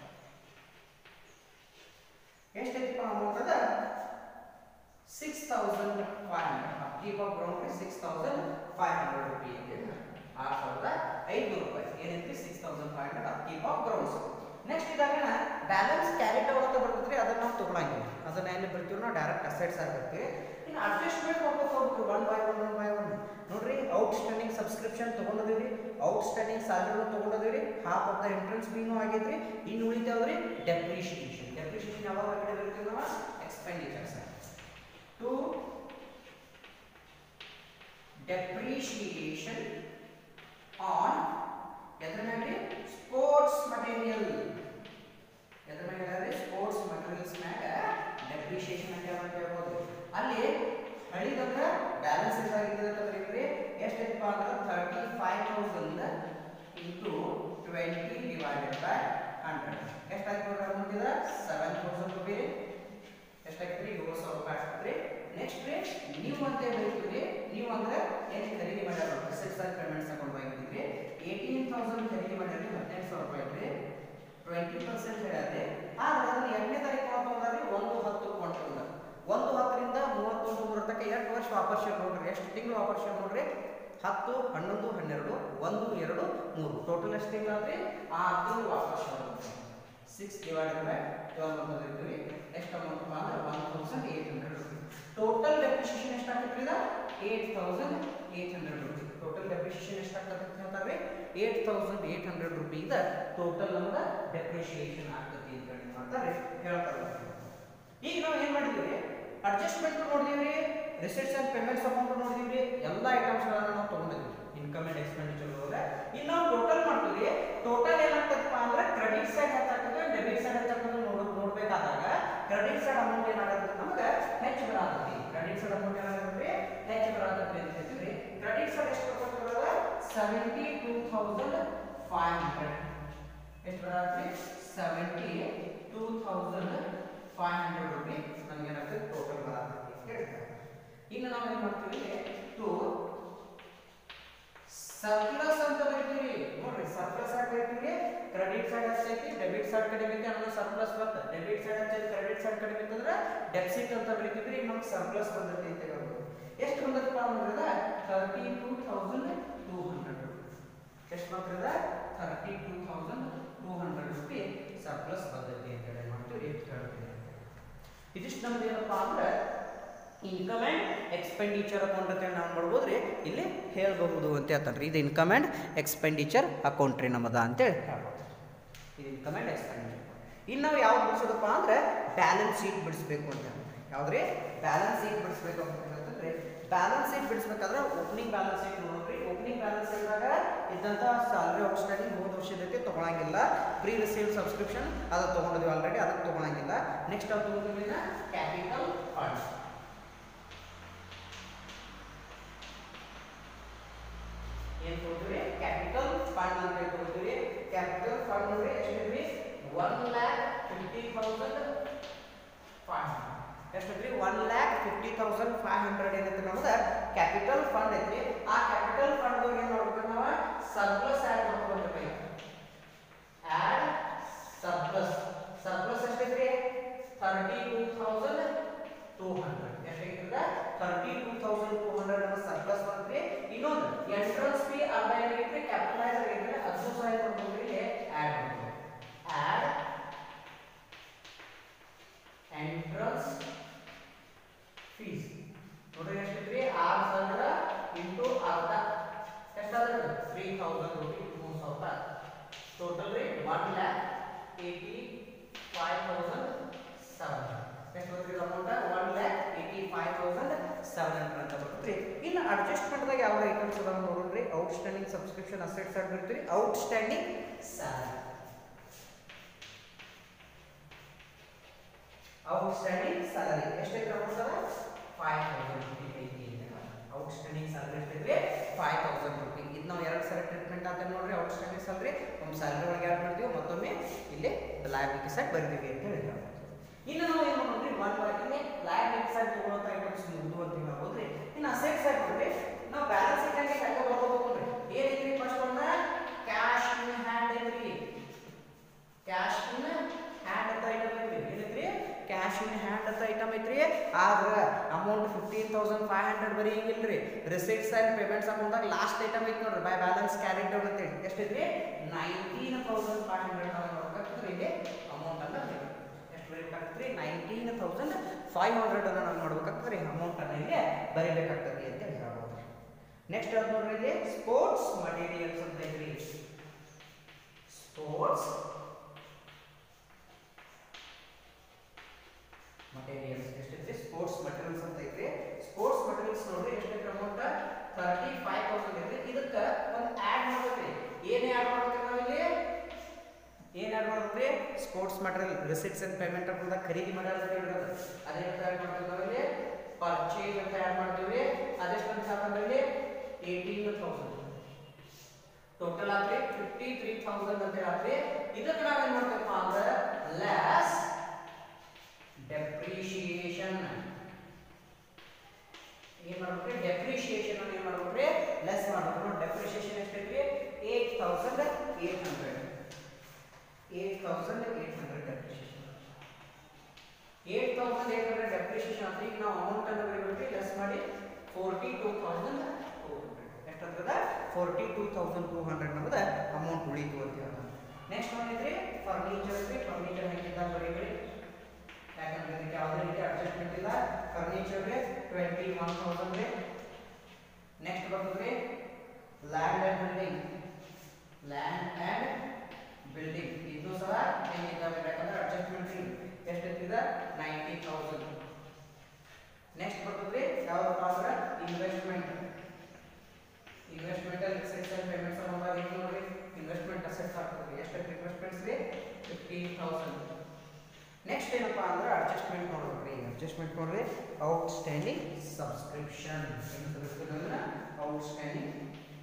ಎಷ್ಟೈತಿಪ್ಪ ಅಮೌಂಟ್ ಅದ six thousand five hundred upkeep of ground six thousand five hundred rupee ಆರು ಸಾವಿರದ ಐದುನೂರು ರೂಪಾಯಿ ಏನೈತಿ six thousand five hundred upkeep of grounds next ಇದಾಗ ಬ್ಯಾಲೆನ್ಸ್ ಕ್ಯಾರೆಟ್ ಅಂತ ಬರ್ತದ್ರಿ ಅದನ್ನ ನಾವು ತಗೊಳಂಗಿಲ್ಲ ಅದನ್ನ ಎಲ್ಲಿ ಬರ್ತೀವಿ ನಾವು ಡೈರೆಕ್ಟ್ ಅಸೆಟ್ಸ್ ಆಗಿ ಬರ್ತೀವಿ ಇನ್ನು ಅಡ್ಜಸ್ಟ್ಮೆಂಟ್ ಮಾಡ್ಬೇಕು ಹೋಗ್ಬೇಕು one by one one by one ನೋಡ್ರಿ ಔಟ್ ಸ್ಟ್ಯಾಂಡಿಂಗ್ ಸಬ್ಸ್ಕ್ರಿಪ್ಷನ್ ತೊಗೊಂಡಿದ್ದೀವಿ ಔಟ್ ಸ್ಟ್ಯಾಂಡಿಂಗ್ ಸ್ಯಾಲರಿನೂ ತೊಗೊಂಡಿದ್ದೀವಿ ಹಾಫ್ ಆಫ್ ದ ಎಂಟ್ರೆನ್ಸ್ ಫೀನೂ ಆಗೈತ್ರಿ ಇನ್ನು ಉಳಿತಾವ್ರಿ ಡೆಪ್ರಿಷಿಯೇಷನ್ ಡೆಪ್ರಿಷಿಯೇಷನ್ ಯಾವಾಗ ಕಡೆ ಬರ್ತೀವಿ ನಾವು ಎಕ್ಸ್ಪೆಂಡಿಚರ್ಸ್ ಟು ಡೆಪ್ರಿಷಿಯೇಷನ್ ಆನ್ ಎದ್ರ ಮೇಲೆ ಸ್ಪೋರ್ಟ್ಸ್ ಮಟೀರಿಯಲ್ ಎದ್ರ ಮೇಲೆ ಸ್ಪೋರ್ಟ್ಸ್ ಮಟೀರಿಯಲ್ಸ್ ಮ್ಯಾಗ ಡೆಪ್ರಿಷಿಯೇಷನ್ ಅಂತ ಯಾವಾಗ ಹೇಳ್ಬೋದು ಅಲ್ಲಿ ಹಳಿದಂದ್ರ ಬ್ಯಾಲೆನ್ಸ್ ಎಷ್ಟಾಗಿದೆ ಅಂತ ಬರೀತೀವಿ ಎಷ್ಟೈತಪ್ಪ ಅಂದ್ರೆ thirty five thousand into twenty divided by hundred ಎಷ್ಟಾಯ್ತು ನೋಡ್ರಿ ಅಮೌಂಟ್ ಇದೆ ಸೆವೆನ್ ತೌಸಂಡ್ ರುಪಿ ಎಷ್ಟಾಗ್ತದೆ ಏಳು ಸಾವಿರ ರೂಪಾಯಿ ಆಗ್ತದೆ ನೆಕ್ಸ್ಟ್ ರೀ ನೀವು ಅಂತ ಬರೀತೀವಿ ನೀವು ಅಂದ್ರೆ ಏನು ಖರೀದಿ ಮಾಡ್ಯಾರ ರಿಸಿಪ್ಟ್ಸ್ ಆ್ಯಂಡ್ ಪೇಮೆಂಟ್ಸ್ ಅಕೌಂಟ್ ಹೋಗಿದ್ದೀವಿ ಏಯ್ಟೀನ್ ತೌಸಂಡ್ ಖರೀದಿ ಮಾಡ್ಯಾರಿ ಹದಿನೆಂಟು ಸಾವಿರ ರೂಪಾಯಿ ಐತ್ರಿ ಟ್ವೆಂಟಿ ಪರ್ಸೆಂಟ್ ಹೇಳ್ಯಾರಿ ಆದ್ರೆ ಅದನ್ನ ಎರಡನೇ ತಾರೀಕು ತೊಗೊಂಡ್ರಿ ಒಂದು ಹತ್ತು ಕೊಂಡ್ಕೊಂಡ ಒಂದು ಹತ್ತರಿಂದ ಮೂವತ್ತೊಂದು ಮೂರು ತನಕ ಎಷ್ಟು ವರ್ಷ ವಾಪಸ್ ನೋಡ್ರಿ ಎಷ್ಟು ತಿಂಗಳು ವಾಪಸ್ ನೋಡ್ರಿ ಹತ್ತು ಹನ್ನೊಂದು ಹನ್ನೆರಡು ಒಂದು ಎರಡು ಮೂರು ಟೋಟಲ್ ಎಷ್ಟು ತಿಂಗಳಾದ್ರಿ ಆರು ತಿಂಗಳು ವಾಪಸ್ ಸಿಕ್ಸ್ ಡಿವೈಡೆಡ್ ಬೈ ಟ್ವೆಲ್ವ್ ಅಂತ ಇರ್ತೀವಿ ಎಷ್ಟು ಅಮೌಂಟ್ ಅಂದ್ರೆ one thousand eight hundred rupees total depreciation ಎಷ್ಟಾಗ್ತದೆ ಇದು eight thousand eight hundred rupees total depreciation ಎಷ್ಟಾಗ್ತದೆ ಅಂತ ಹೇಳ್ತಾರೆ eight thousand eight hundred rupees total ನಮ್ದು ಡೆಪ್ರಿಷಿಯೇಷನ್ ಆಗ್ತದೆ ಅಂತ ಹೇಳಿ ಮಾಡ್ತಾರೆ ಹೇಳ್ತಾರೆ ಈಗ ನಾವು ಏನು ಮಾಡಿದ್ದೀವಿ ಅಡ್ಜಸ್ಟ್ಮೆಂಟ್ ನೋಡಿದೀವಿ ರಿಸಿಟ್ಸ್ ಅಂಡ್ ಪೇಮೆಂಟ್ಸ್ ಅಮೌಂಟ್ ನೋಡಿದೀವಿ ಎಲ್ಲ ಐಟಮ್ಸ್ಗಳನ್ನ ನಾವು ತೊಗೊಂಡಿದ್ವಿ ಇನ್ಕಮ್ ಅಂಡ್ ಎಕ್ಸ್ಪೆಂಡಿಚರ್ ಒಳಗೆ ಇನ್ನು ನಾವು ಟೋಟಲ್ ಮಾಡ್ತೀವಿ ಟೋಟಲ್ ಏನಾಗ್ತದಪ್ಪ ಅಂದ್ರೆ ಕ್ರೆಡಿಟ್ ಸೈಡ್ ಹೆಚ್ಚಾಗ್ತದೆ ಡೆಬಿಟ್ ಸೈಡ್ ಹೆಚ್ಚಾಗ್ತದೆ ನೋಡ್ ನೋಡ್ಬೇಕಾದಾಗ ಕ್ರೆಡಿಟ್ ಸೈಡ್ ಅಮೌಂಟ್ ಏನಾಗುತ್ತೆ ನಮಗೆ ಹೆಚ್ಚು ಬರಾತೈತಿ ಕ್ರೆಡಿಟ್ ಸೈಡ್ ಅಮೌಂಟ್ ಏನಾಗುತ್ತೆ ಹೆಚ್ಚು ಬರಾತೈತಿ ಅಂತ ಹೇಳ್ತೀವಿ ಕ್ರೆಡಿಟ್ ಸೈಡ್ ಎಷ್ಟು ಬರ್ತದೆ seventy two thousand five hundred ಎಷ್ಟು ಬರತ್ರಿ seventy two thousand five hundred rupee ನಮ್ಗೆ ಏನಾಗ್ತದೆ ಟೋಟಲ್ ಬರತ್ತೆ ಹೇಳ್ತಾರೆ ಇನ್ನು ನಾವು ಏನು ಮಾಡ್ತೀವಿ ಟು ಸರ್ಪ್ಲಸ್ ಅಂತ ಬರೀತೀವಿ ನೋಡ್ರಿ ಸರ್ಪ್ಲಸ್ ಆಗಿ ಬರೀತೀವಿ ಕ್ರೆಡಿಟ್ ಸೈಡ್ ಹಚ್ಚೈತಿ ಡೆಬಿಟ್ ಸೈಡ್ ಕಡಿಮೆ ಐತಿ ಅನ್ನೋ ಸರ್ಪ್ಲಸ್ ಬರ್ತದೆ ಡೆಬಿಟ್ ಸೈಡ್ ಹಚ್ಚೈತಿ ಕ್ರೆಡಿಟ್ ಸೈಡ್ ಕಡಿಮೆ ಇತ್ತಂದ್ರೆ ಡೆಫಿಸಿಟ್ ಅಂತ ಬರೀತಿದ್ರಿ ಈಗ ನಮ್ಗೆ ಸರ್ಪ್ಲಸ್ ಬಂದೈತಿ ಅಂತ ಹೇಳ್ಬೋದು ಎಷ್ಟು ಬಂದೈತಪ್ಪ ಅಂದ್ರೆ thirty two thousand two hundred ಎಷ್ಟು ಬಂದ್ರೆ thirty two thousand two hundred rupee surplus ಬಂದೈತಿ ಅಂತ ಹೇಳಿ ಮಾಡ್ತೀವಿ ರೇಟ್ ಹೇಳ್ತೀವಿ ಇದಿಷ್ಟು ನಮ್ದು ಏನಪ್ಪ ಅಂದ್ರೆ ಇನ್ಕಮ್ ಆ್ಯಂಡ್ ಎಕ್ಸ್ಪೆಂಡಿಚರ್ ಅಕೌಂಟ್ ಅಂತ ಹೇಳಿ ನಾವು ಮಾಡ್ಬೋದ್ರಿ ಇಲ್ಲಿ ಹೇಳ್ಬಹುದು ಅಂತ ಹೇಳ್ತಾನೆ ರೀ ಇದು ಇನ್ಕಮ್ ಆ್ಯಂಡ್ ಎಕ್ಸ್ಪೆಂಡಿಚರ್ ಅಕೌಂಟ್ ರೀ ನಮ್ಮದ ಅಂತೇಳಿ ಹೇಳ್ಬೋದು ಇದು ಇನ್ಕಮ್ ಆ್ಯಂಡ್ ಎಕ್ಸ್ಪೆಂಡಿಚರ್ ಇನ್ನು ನಾವು ಯಾವ್ದು ಬಿಡಿಸೋದಪ್ಪ ಅಂದ್ರೆ ಬ್ಯಾಲೆನ್ಸ್ ಶೀಟ್ ಬಿಡಿಸ್ಬೇಕು ಅಂತ ಯಾವ್ದ್ರಿ ಬ್ಯಾಲೆನ್ಸ್ ಶೀಟ್ ಬಿಡಿಸ್ಬೇಕು ಅಂತ ಹೇಳ್ತಂದ್ರೆ ಬ್ಯಾಲೆನ್ಸ್ ಶೀಟ್ ಬಿಡಿಸ್ಬೇಕಾದ್ರೆ ಓಪನಿಂಗ್ ಬ್ಯಾಲೆನ್ಸ್ ಶೀಟ್ ನೋಡ್ರಿ ಓಪನಿಂಗ್ ಬ್ಯಾಲೆನ್ಸ್ ಶೀಟ್ದಾಗ ಇದ್ದಂಥ ಸ್ಯಾಲ್ರಿ ಔಟ್ಸ್ಟ್ಯಾಂಡಿಂಗ್ ಹೋದ ವರ್ಷದಕ್ಕೆ ತೊಗೊಳಂಗಿಲ್ಲ ಪ್ರೀ ರಿಸೀವ್ ಸಬ್ಸ್ಕ್ರಿಪ್ಷನ್ ಅದು ತೊಗೊಂಡಿದ್ವಿ ಆಲ್ರೆಡಿ ಅದಕ್ಕೆ ತೊಗೊಳಂಗಿಲ್ಲ ನೆಕ್ಸ್ಟ್ ಅದು ತೊಗೊಂಡಿಲ್ಲ ಕ್ಯಾಪಿಟಲ್ ಫಂಡ್ ಏನು ತಗೋತೀವಿ ಕ್ಯಾಪಿಟಲ್ ಫಂಡ್ ಅಂತ ಹೇಳಿ ತಗೋತೀವಿ ಕ್ಯಾಪಿಟಲ್ ಫಂಡ್ ಅಂದ್ರೆ ಎಷ್ಟಿದ್ರಿ one lakh fifty thousand five ಎಷ್ಟೈತ್ರಿ one lakh fifty thousand five hundred ಏನೈತಿ ನಮ್ದು ಕ್ಯಾಪಿಟಲ್ ಫಂಡ್ ಐತ್ರಿ ಆ ಕ್ಯಾಪಿಟಲ್ ಫಂಡ್ ಏನು ಮಾಡ್ಬೇಕು ನಾವು ಸರ್ಪ್ಲಸ್ ಆ್ಯಡ್ ಮಾಡ್ಕೊಬೇಕಪ್ಪ ಆ್ಯಡ್ ಸರ್ಪ್ಲಸ್ ಸರ್ಪ್ಲಸ್ ಎಷ್ಟೈತ್ರಿ thirty two thousand two hundred ಎಷ್ಟಾಗಿರ್ತದ thirty two thousand two hundred ಅನ್ನೋ ಸರ್ಪ್ಲಸ್ ಬಂತ್ರಿ ಇನ್ನೊಂದು ಎಂಟ್ರನ್ಸ್ ಫೀ ಅರ್ಧ ಏನಾಗೈತ್ರಿ ಕ್ಯಾಪಿಟಲೈಸ್ ಆಗೈತ್ರಿ ಅದನ್ನು ಸಹ ಏನು ಮಾಡ್ಕೊಂಡ್ರಿ ಇಲ್ಲಿ ಆ್ಯಡ್ ಮಾಡ್ತೀವಿ ಆ್ಯಡ್ ಎಂಟ್ರನ್ಸ್ ಫೀಸ್ ನೋಡ್ರಿ ಎಷ್ಟೈತ್ರಿ ಆರು ಸಾವಿರ ಇಂಟು ಅರ್ಧ ಎಷ್ಟಾದ್ರೆ ತ್ರೀ ತೌಸಂಡ್ ರುಪೀಸ್ ಮೂರು ಸಾವಿರ ಟೋಟಲ್ ರೀ one lakh eighty five thousand seven ಎಷ್ಟು ಬರ್ತದೆ amount one lakh eighty five thousand seven hundred ಅಂತ ಬರ್ತದೆ ಇನ್ನು ಅಡ್ಜಸ್ಟ್ಮೆಂಟ್ದಾಗ ಯಾವ ಐಟಮ್ಸ್ ಅದಾವ ನೋಡ್ರಿ ಔಟ್ಸ್ಟ್ಯಾಂಡಿಂಗ್ ಸಬ್ಸ್ಕ್ರಿಪ್ಷನ್ ಅಸೆಟ್ಸ್ ಆಗಿ ಬರ್ತೀರಿ ಔಟ್ಸ್ಟ್ಯಾಂಡಿಂಗ್ ಸ್ಯಾಲರಿ ಔಟ್ಸ್ಟ್ಯಾಂಡಿಂಗ್ ಸ್ಯಾಲರಿ ಎಷ್ಟೈತೆ ಅಮೌಂಟ್ ಅದ ಫೈವ್ ತೌಸಂಡ್ ರುಪಿ ಐತಿ ಔಟ್ಸ್ಟ್ಯಾಂಡಿಂಗ್ ಸ್ಯಾಲರಿ ಎಷ್ಟೈತ್ರಿ ಫೈವ್ ತೌಸಂಡ್ ರುಪಿ ಇದು ನಾವು ಎರಡು ಸಲ ಟ್ರೀಟ್ಮೆಂಟ್ ಅಂತ ನೋಡ್ರಿ ಔಟ್ಸ್ಟ್ಯಾಂಡಿಂಗ್ ಸ್ಯಾಲರಿ ಒಂದು ಸ್ಯಾಲರಿ ಒಳಗೆ ಆ್ಯಡ್ ಮಾಡ್ತೀವಿ ಮತ್ತೊಮ್ಮೆ ಇಲ್ಲಿ ಲಯಬಿಲಿಟಿ ಸೈಡ್ ಬರ್ತೀವಿ ಅಂತ ಹೇಳಿದ್ರು ಇನ್ನು ನಾವು ಏನು ಮಾಡೋದ್ರಿ ಒನ್ ಇಲ್ಲಿ ಲಯಬಿಲಿಟಿ ಸೈಡ್ ತಗೊಳ್ಳೋಂಥ ಐಟಮ್ಸ್ ಮುಗಿದು ಅಂತ ಹೇಳ್ಬೋದ್ರಿ ಇನ್ನು ಅಸೆಟ್ ಸೈಡ್ ನೋಡ್ರಿ ನಾವು ಬ್ಯಾಲೆನ್ಸ್ ಶೀಟ್ ಆಗಿ ಹೆಂಗೆ ಬರ್ಕೋಬೇಕು ನೋಡ್ರಿ ಏನೈತ್ರಿ ಫಸ್ಟ್ ಒನ್ನ ಕ್ಯಾಶ್ ಇನ್ ಹ್ಯಾಂಡ್ ಐತ್ರಿ ಕ್ಯಾಶ್ ಇನ್ ಹ್ಯಾಂಡ್ ಅಂತ ಐಟಮ್ ಐತ್ರಿ ಏನೈತ್ರಿ ಕ್ಯಾಶ್ ಇನ್ ಹ್ಯಾಂಡ್ ಅಂತ ಐಟಮ್ ಐತ್ರಿ ಆದ್ರ amount fifteen thousand five hundred ಬರೀ ಹಿಂಗಿಲ್ರಿ ರಿಸಿಟ್ಸ್ ಅಂಡ್ ಪೇಮೆಂಟ್ಸ್ ಅಕೌಂಟ್ದಾಗ ಲಾಸ್ಟ್ ಐಟಮ್ ಐತಿ ನೋಡ್ರಿ ಬೈ ಬ್ಯಾಲೆನ್ಸ್ ಕ್ಯಾರಿಡ್ ಡೌನ್ ಅಂತ ಹೇಳಿ ಎಷ್ಟೈತ್ರಿ ನೈನ್ಟೀನ್ ತೌಸಂಡ್ ಫೈವ್ ಹಂಡ್ರೆಡ್ ನಾವು ನೋಡ್ಬೇಕಾಗ್ತದ್ರಿ ಇಲ್ಲಿ ಅಮೌಂಟ್ ಅನ್ನ ಎಷ್ಟು ಬರೀಬೇಕಾಗ್ತದ್ರಿ ನೈನ್ಟೀನ್ ತೌಸಂಡ್ ಫೈವ್ ಹಂಡ್ರೆಡ್ ಅನ್ನ ನಾವು ನೋಡ್ಬೇಕಾಗ್ತದ್ರಿ ಅಮೌಂಟ್ ಅನ್ನ ಇಲ್ಲಿ ಬರೀಬೇಕಾಗ್ತದೆ ಅಂತ ಹೇಳಿ ಹೇಳ್ಬೋದು ನೆಕ್ಸ್ಟ್ ಯಾವ್ದು ನೋಡ್ರಿ ಇಲ್ಲಿ ಸ್ಪೋರ್ಟ್ಸ್ ಮಟೀರಿಯಲ್ಸ್ ಅಂತ ಐತ್ರಿ ಸ್ಪೋರ್ಟ್ಸ್ ಮಟೀರಿಯಲ್ಸ್ ಎಷ್ಟೈತ್ರಿ ಸ್ಪೋರ್ಟ್ಸ್ ಮಟೀರಿಯಲ್ಸ್ ಅಂತ ಐತ್ರಿ ಸ್ಪೋರ್ಟ್ಸ್ ಮಟೀರಿಯಲ್ಸ್ ನೋಡ್ರಿ ಎಷ್ಟೈತ್ರಿ ಅಮೌಂಟ್ ತರ್ಟಿ ಫೈವ್ ತೌಸಂಡ್ ಐತ್ರಿ ಇದಕ್ಕೆ ಒಂದು ಆ್ಯಡ್ ಮಾಡ್ಬೇಕ್ರಿ ಏನೇ ಆ್ಯಡ್ ಮಾಡ್ಬೇಕ್ರಿ ನಾವಿಲ್ಲಿ ಏನ್ ಆ್ಯಡ್ ಮಾಡ್ಬೇಕ್ರಿ sports material receipts and payment ಅಕೌಂಟ್ದಾಗ ಖರೀದಿ ಮಾಡ್ಯಾರ ಅಂತ ಹೇಳಿರೋದು ಅದೇನಂತ ಆ್ಯಡ್ ಮಾಡ್ತೀವಿ ನಾವಿಲ್ಲಿ ಪರ್ಚೇಸ್ ಅಂತ ಆ್ಯಡ್ ಮಾಡ್ತೀವಿ ಅದೆಷ್ಟು ಅಂತ ಹಾಕಂದ್ರೆ ಏಯ್ಟೀನ್ ತೌಸಂಡ್ ಟೋಟಲ್ ಆತ್ರಿ ಫಿಫ್ಟಿ ತ್ರೀ ತೌಸಂಡ್ ಅಂತ ಹೇಳಿ ಇದಕ್ಕೆ ನಾವೇನ್ ಮಾಡ್ತೇವಪ್ಪ ಅಂದ್ರೆ ಲೆಸ್ ಡೆಪ್ರಿಷಿಯೇಷನ್ ಏನ್ ಮಾಡ್ಬೇಕ್ರಿ ಡೆಪ್ರಿಷಿಯೇಷನ್ ಅನ್ನ ಏನ್ ಮಾಡ್ಬೇಕ್ರಿ ಲೆಸ್ ಮಾಡ್ಬೇಕು ಡೆಪ್ರಿಷಿಯೇಷನ್ ಎಷ್ಟೈತ್ರಿ eight thousand eight hundred eight thousand eight hundred depreciation eight thousand eight hundred depreciation ಅಂತ ಈಗ ನಾವು ಅಮೌಂಟ್ ಅನ್ನು ಬರೀಬೇಕ್ರಿ ಲೆಸ್ ಮಾಡಿ forty two thousand two hundred ಎಷ್ಟಂತದ forty two thousand two hundred ನಮ್ದು ಅಮೌಂಟ್ ಉಳಿತು ಅಂತ ಹೇಳ್ತಾರೆ ನೆಕ್ಸ್ಟ್ ಒಂದೈತ್ರಿ ಫರ್ನಿಚರ್ ರೀ ಫರ್ನಿಚರ್ ಹೆಂಗಿದ್ದಾಗ ಬರೀಬೇಡಿ ಯಾಕಂದ್ರೆ ಇದಕ್ಕೆ ಯಾವುದೇ ರೀತಿ ಅಡ್ಜಸ್ಟ್ಮೆಂಟ್ ಇಲ್ಲ ಫರ್ನಿಚರ್ ರೀ ಟ್ವೆಂಟಿ ಒನ್ ತೌಸಂಡ್ ರೀ ನೆಕ್ಸ್ಟ್ ಬರ್ತದ್ರಿ land and building land and building ಇದು ಸಹ ಹೆಂಗಿದ್ದಾವೆ ಯಾಕಂದ್ರೆ ಅಡ್ಜಸ್ಟ್ಮೆಂಟ್ ರೀ ಎಷ್ಟೈತಿದ ನೈಂಟಿ ತೌಸಂಡ್ ನೆಕ್ಸ್ಟ್ ಬರ್ತದ್ರಿ ಯಾವ್ದಪ್ಪ ಅಂದ್ರೆ ಇನ್ವೆಸ್ಟ್ಮೆಂಟ್ ಇನ್ವೆಸ್ಟ್ಮೆಂಟ್ ಅಲ್ಲಿ ಎಕ್ಸೆಸ್ ಅಂಡ್ ಪೇಮೆಂಟ್ಸ್ ಅನ್ನೋ ಏನು ನೋಡ್ರಿ ಇನ್ವೆಸ್ಟ್ಮೆಂಟ್ ಅಸೆಟ್ಸ್ ಆಗ್ತದೆ ಎಷ್ಟು ಇನ್ವೆಸ್ಟ್ಮೆಂಟ್ಸ್ ರೀ ಫಿಫ್ಟೀನ್ ತೌಸಂಡ್ ನೆಕ್ಸ್ಟ್ ಏನಪ್ಪ ಅಂದ್ರೆ ಅಡ್ಜಸ್ಟ್ಮೆಂಟ್ ನೋಡ್ಬೇಕ್ರಿ ಅಡ್ಜಸ್ಟ್ಮೆಂಟ್ ನೋಡ್ರಿ ಔಟ್ಸ್ಟ್ಯಾಂಡಿಂಗ್ ಸಬ್ಸ್ಕ್ರಿಪ್ಷನ್ ಏನು ಔಟ್ಸ್ಟ್ಯಾಂಡಿಂಗ್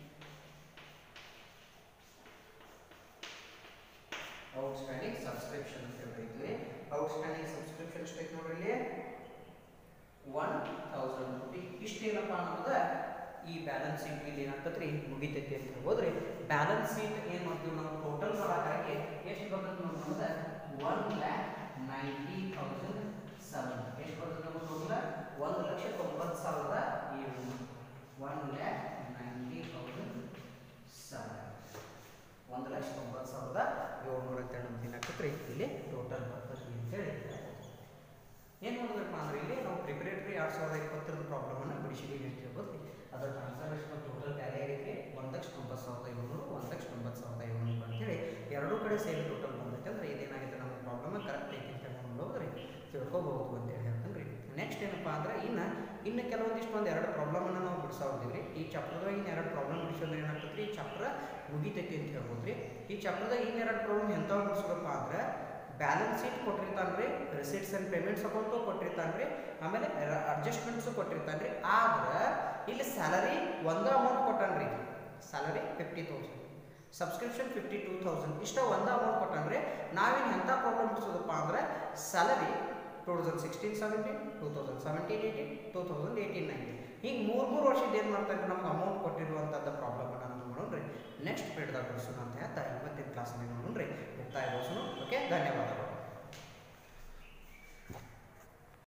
ಔಟ್ಸ್ಟ್ಯಾಂಡಿಂಗ್ ಸಬ್ಸ್ಕ್ರಿಪ್ಷನ್ ಅಂತ ಹೇಳಿದ್ವಿ ಔಟ್ಸ್ಟ್ಯಾಂಡಿಂಗ್ ಸಬ್ಸ್ಕ್ರಿಪ್ಷನ್ ಎಷ್ಟೈತೆ ನೋಡ್ರಿ ಇಲ್ಲಿ ಒನ್ ತೌಸಂಡ್ ರುಪಿ ಇಷ್ಟೇನಪ್ಪ ಅನ್ನೋದ ಈ ಬ್ಯಾಲೆನ್ಸ್ ಶೀಟ್ ಇಲ್ಲಿ ಏನಾಗ್ತದ್ರಿ ಮುಗಿತೈತಿ ಅಂತ ಹೇಳ್ಬೋದ್ರಿ ಬ್ಯಾಲೆನ್ಸ್ ಶೀಟ್ ಏನು ಮಾಡ್ತೀವಿ ನಾವು ಟೋಟಲ್ ಮಾಡೋಕ್ಕಾಗಿ ಎಷ್ಟು ಬರ್ತದೆ ನೋಡೋದ one lakh ninety thousand seven ಎಷ್ಟು ಬರ್ತದೆ ನಮ್ಮ ಟೋಟಲ್ ಒಂದು ಲಕ್ಷ ತೊಂಬತ್ತು ಸಾವಿರದ ಏಳು one lakh ninety thousand seven ಒಂದು ಲಕ್ಷ ತೊಂಬತ್ತು ಸಾವಿರದ ಏಳ್ನೂರ ಹತ್ತೆರಡು ದಿನ ಹಾಕಿದ್ರಿ ಇಲ್ಲಿ ಟೋಟಲ್ ಬರ್ತದೆ ಅಂತೇಳಿ ಏನು ಮಾಡಿದ್ರಪ್ಪ ಅಂದ್ರೆ ಇಲ್ಲಿ ನಾವು ಪ್ರಿಪರೇಟರಿ ಎರಡು ಸಾವಿರದ ಇಪ್ಪತ್ತರದ ಪ್ರಾಬ್ಲಮನ್ನು ಬಿಡಿಸಿದ್ದೀವಿ ಅಂತ ಹೇಳ್ಬೋದು ಅದರ ಟ್ರಾನ್ಸ್ಫರ್ಮೇಷನ್ ಟೋಟಲ್ ಟ್ಯಾಲಿ ಆಗೈತಿ ಒಂದು ಲಕ್ಷ ತೊಂಬತ್ತು ಸಾವಿರದ ಏಳ್ನೂರು ಒಂದು ಲಕ್ಷ ತೊಂಬತ್ತು ಸಾವಿರದ ಏಳ್ನೂರು ಅಂತೇಳಿ ಎರಡೂ ಕಡೆ ಸೇರಿ ಟೋಟಲ್ ಬಂದೈತೆ ಅಂದ್ರೆ ಇದೇನಾಗಿದೆ ನಮ್ಮ ಪ್ರಾಬ್ಲಮ್ ಕರೆಕ್ಟ್ ಐತಿ ಅಂತ ಹೇಳಿ ನೋಡಿದ್ರಿ ತಿಳ್ಕೊಬಹುದು ಅಂತೇಳಿ ಹೇಳ್ತೀನಿ ನೆಕ್ಸ್ಟ್ ಏನಪ್ಪ ಅಂದ್ರೆ ಇನ್ನು ಇನ್ನು ಕೆಲವೊಂದಿಷ್ಟು ಒಂದು ಎರಡು ಪ್ರಾಬ್ಲಮನ್ನು ನಾವು ಬಿಡಿಸೋದಿವ್ರಿ ಈ ಚಾಪ್ಟರ್ದಾಗ ಇನ್ನು ಎರಡು ಪ್ರಾಬ್ಲಮ್ ಬಿಡಿಸೋದ್ರೆ ಏನಾಗ್ತದೆ ಈ ಚಾಪ್ಟರ್ ಮುಗಿತೈತಿ ಅಂತ ಹೇಳ್ಬೋದು ರೀ ಈ ಚಾಪ್ಟರ್ದಾಗ ಇನ್ನೆರಡು ಪ್ರಾಬ್ಲಮ್ ಎಂಥವು ಬಿಡಿಸ್ಬೇಕಪ್ಪ ಅಂದ್ರೆ ಬ್ಯಾಲೆನ್ಸ್ ಶೀಟ್ ಕೊಟ್ಟಿರ್ತಾನೆ ರೀ ರಿಸಿಟ್ಸ್ ಆ್ಯಂಡ್ ಪೇಮೆಂಟ್ಸ್ ಅಕೌಂಟು ಕೊಟ್ಟಿರ್ತಾನೆ ರೀ ಆಮೇಲೆ ಅಡ್ಜಸ್ಟ್ಮೆಂಟ್ಸು ಕೊಟ್ಟಿರ್ತಾನೆ ರೀ ಆದ್ರೆ ಇಲ್ಲಿ ಸ್ಯಾಲರಿ ಒಂದು ಅಮೌಂಟ್ ಕೊಟ್ಟಾನ ರೀ salary fifty thousand subscription fifty two thousand ಇಷ್ಟ ಒಂದು ಅಮೌಂಟ್ ಕೊಟ್ಟಂದ್ರೆ ನಾವೇನು ಎಂಥ ಪ್ರಾಬ್ಲಮ್ ಬಿಡಿಸೋದಪ್ಪ ಅಂದರೆ salary two thousand sixteen seventeen two thousand seventeen eighteen two thousand eighteen nineteen ಹಿಂಗೆ ಮೂರು ಮೂರು ವರ್ಷದ ಏನು ಮಾಡ್ತಾರೆ ನಮ್ಗೆ ಅಮೌಂಟ್ ಕೊಟ್ಟಿರುವಂಥದ್ದು ಪ್ರಾಬ್ಲಮನ್ನು ನಾವು ನೋಡೋಣ್ರಿ ನೆಕ್ಸ್ಟ್ ಪೀರಿಯಡ್ದಾಗ ಬಿಡಿಸೋಣ ಅಂತ ಹೇಳ್ತಾ ಇವತ್ತಿನ ಕ್ಲಾಸ್ನಲ್ಲಿ ನೋಡೋಣ್ರಿ ಮುಕ್ತಾಯ ಓಕೆ ಧನ್ಯವಾದಗಳು